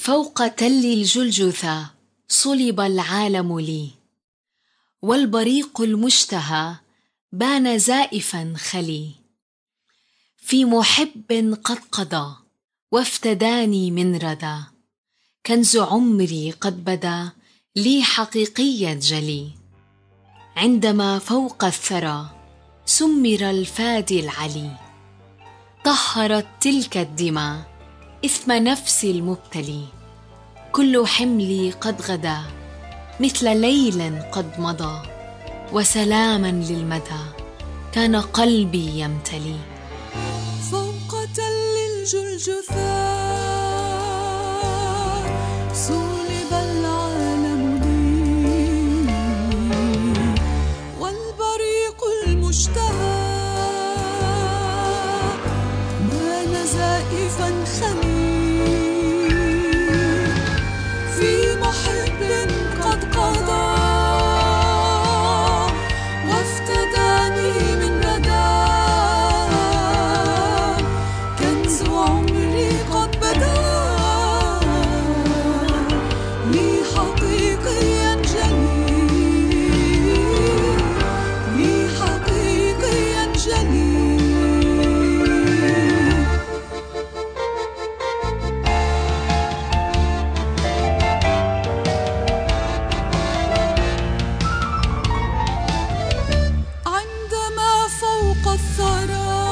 فوق تل الجلجثة صلب العالم لي والبريق المشتهى بان زائفا خلي في محب قد قضى وافتداني من ردى كنز عمري قد بدا لي حقيقيا جلي عندما فوق الثرى سمر الفادي العلي طهرت تلك الدماء إثم نفس المبتلي كل حملي قد غدا مثل ليل قد مضى وسلاما للمدى كان قلبي يمتلي فوق تل الجلجثا صلب العالم لي والبريق المشتهى بان زائفا خلي في محب قد قضى وافتداني من ردى كنز عمري قد بدا لي حقيقيا جلي لي حقيقيا جلي عندما فوق الثرى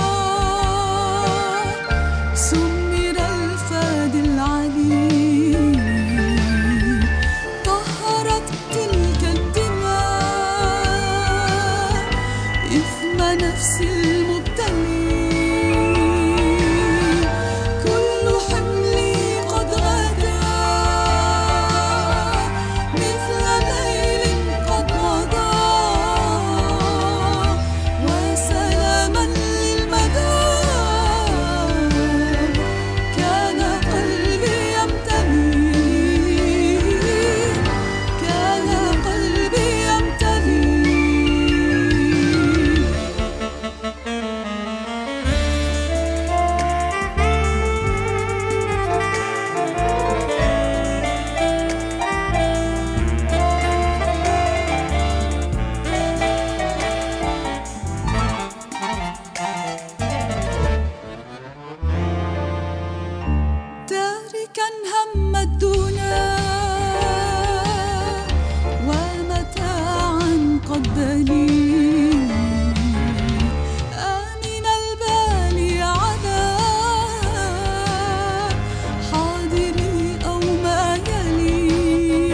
سمر الفادي العلي طهرت تلك الدماء إثم نفس المبتلي كل حملي قد غدا مثل ليل قد مضى وسلاما للمدى كان قلبي يمتلي كان قلبي يمتلي تاركا هم الدنا ومتاعا قد بلي آمن البال على حاضري أو ما يلي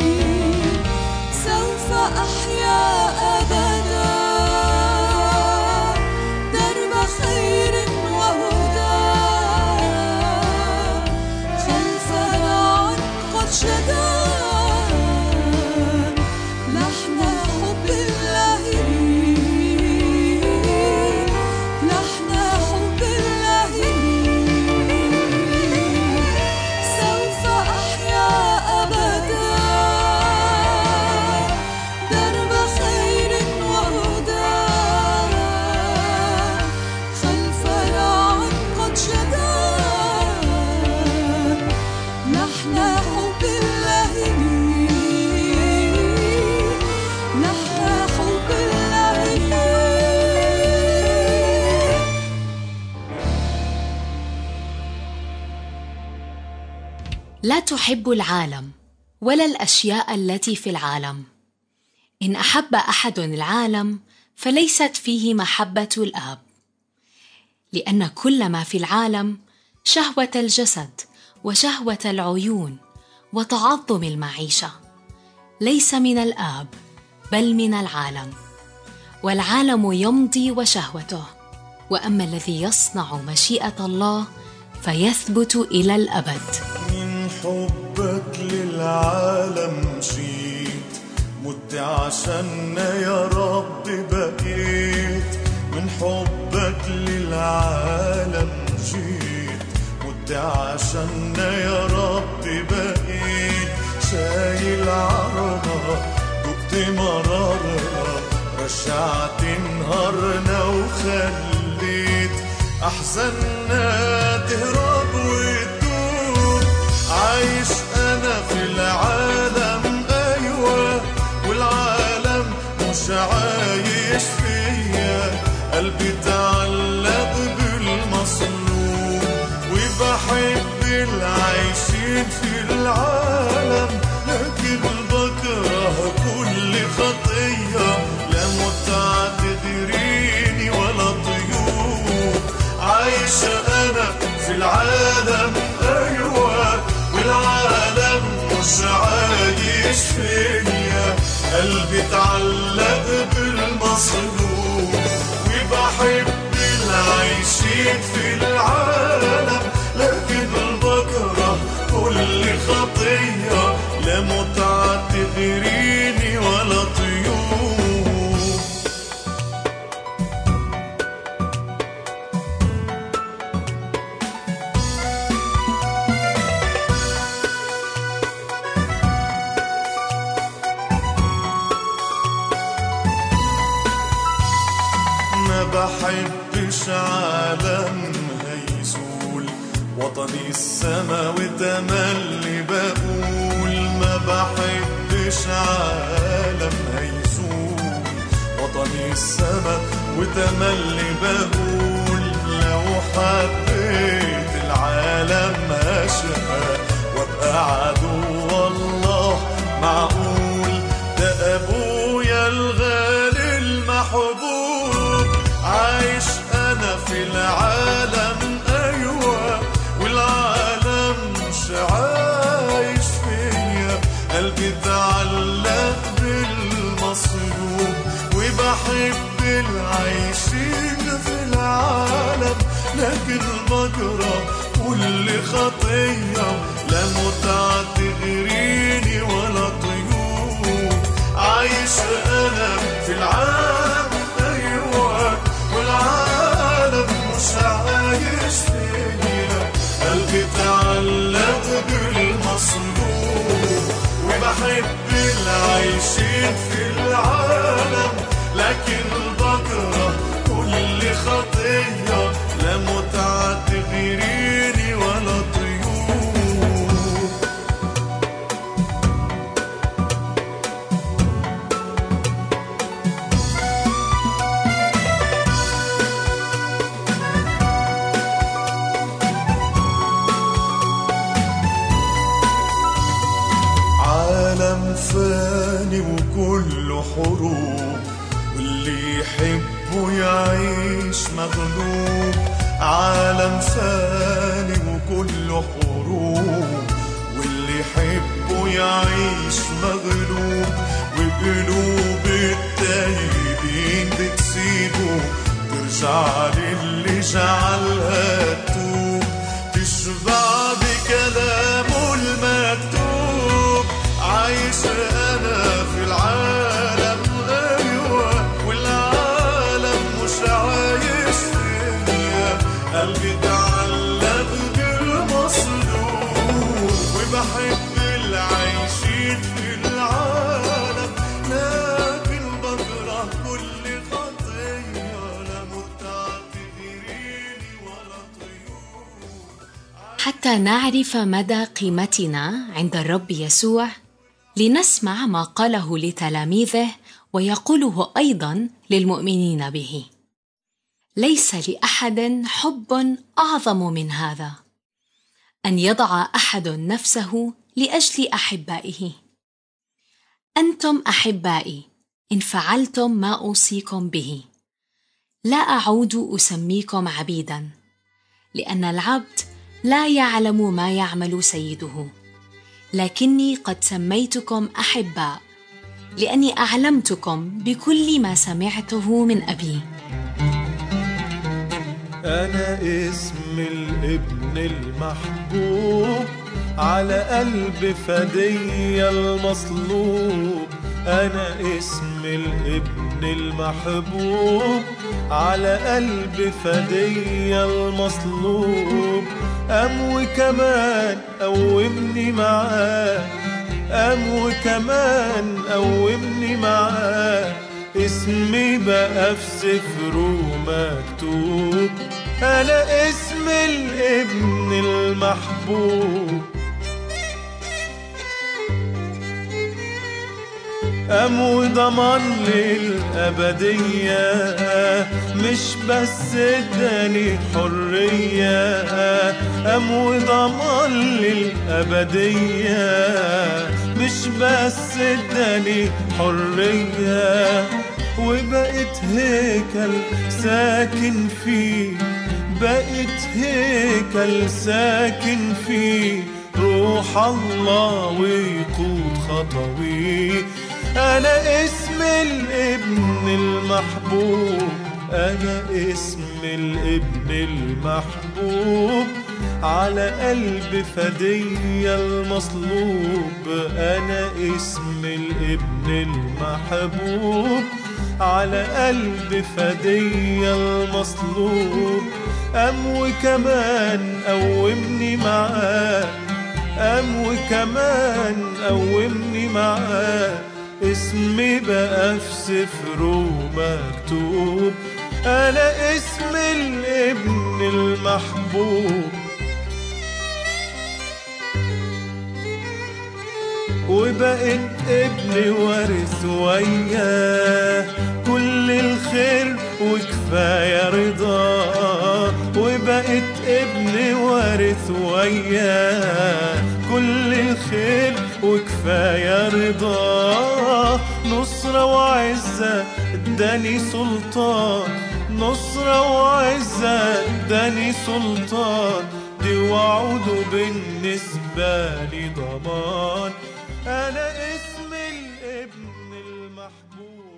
سوف أحيا أبدا درب خير وهدى خلف راع قد شدا لحن حب الله لي لحن حب الله لي سوف أحيا أبدا درب خير وهدى خلف راع قد شدا لحن حب الله لي لحن حب الله لي لا تحب العالم ولا الاشياء التي في العالم ان احب احد العالم فليست فيه محبه الاب لان كل ما في العالم شهوه الجسد وشهوه العيون وتعظم المعيشه ليس من الاب بل من العالم والعالم يمضي وشهوته واما الذي يصنع مشيئه الله فيثبت الى الابد من حبك للعالم مشيت مت عشاننا يا رب بقيت من حبك للعالم جيت مت عشاننا يا رب بقيت شايل عرضها دقت مرارها رشعت نهارنا وخليت أحزاننا تهرب وتدوب عايش وبحب العايشين في العالم لكن بكره كل خطية لا متعة تغريني ولا طيوب عايش أنا في العالم أيوة والعالم مش عايش فيا قلبي اتعلق بالمصلوب وبحب العايشين في العالم لكن بكره كل خطية لا متعة تغريني ولا طيوب ما بحبش عالم هيزول وطني السما وتملي بقول ما بحبش عالم هيزول وطني السما وتملي بقول لو حبيت العالم هشقى وابقى عدو الله معقول ده ابويا الغالي المحبوب عايش انا في العالم ايوه والعالم مش عايش فيا قلبي اتعلق بالمصلوب وبحب العايشين في العالم لكن بكره كل خطيه لا متعه تغريني ولا طيوب عايش انا في العالم ايوه والعالم مش عايش فيا قلبي اتعلق بالمصلوب وبحب العايشين في العالم لكن بكره كل خطيه لا متعه تغريني ولا طيوب عالم فاني وكله حروب واللي يحبه يعيش مغلوب عالم فاني وكله حروب واللي يحبه يعيش مغلوب وقلوب التايبين بتسيبه ترجع للي جعلها تتوب تشبع بكلامه المكتوب عايش انا في العالم ايوه والعالم مش عايش فيا قلبي تعلق بالمصلوب وبحب العايشين في العالم لكن بكره كل خطيه لا متعه تغريني ولا طيوب حتى نعرف مدى قيمتنا عند الرب يسوع لنسمع ما قاله لتلاميذه ويقوله ايضا للمؤمنين به ليس لاحد حب اعظم من هذا ان يضع احد نفسه لاجل احبائه انتم احبائي ان فعلتم ما اوصيكم به لا اعود اسميكم عبيدا لان العبد لا يعلم ما يعمل سيده لكني قد سميتكم احباء لاني اعلمتكم بكل ما سمعته من ابي أنا اسم الابن المحبوب على قلب فدي المصلوب أنا اسم الابن المحبوب على قلب فدي المصلوب أم وكمان قومني معاه أم وكمان قومني معاه اسمي بقى في سفره مكتوب أنا اسم الابن المحبوب قام وضمان للأبدية مش بس اداني حرية قام وضمان للأبدية مش بس اداني حرية وبقيت هيكل ساكن فيه بقيت هيكل ساكن فيه روح الله ويقود خطوي أنا اسم الابن المحبوب أنا اسم الابن المحبوب على قلب فدي المصلوب أنا اسم الابن المحبوب على قلب فدي المصلوب أم وكمان قومني معاه أم وكمان قومني معاه اسمي بقى في سفره مكتوب أنا اسم الابن المحبوب وبقيت ابن وارث وياه كل الخير وكفاية رضاه وبقيت ابن وارث وياه كل الخير وكفاية رضاه نصرة وعزة اداني سلطان نصرة وعزة اداني سلطان دي وعوده بالنسبة لي ضمان أنا اسم الابن المحبوب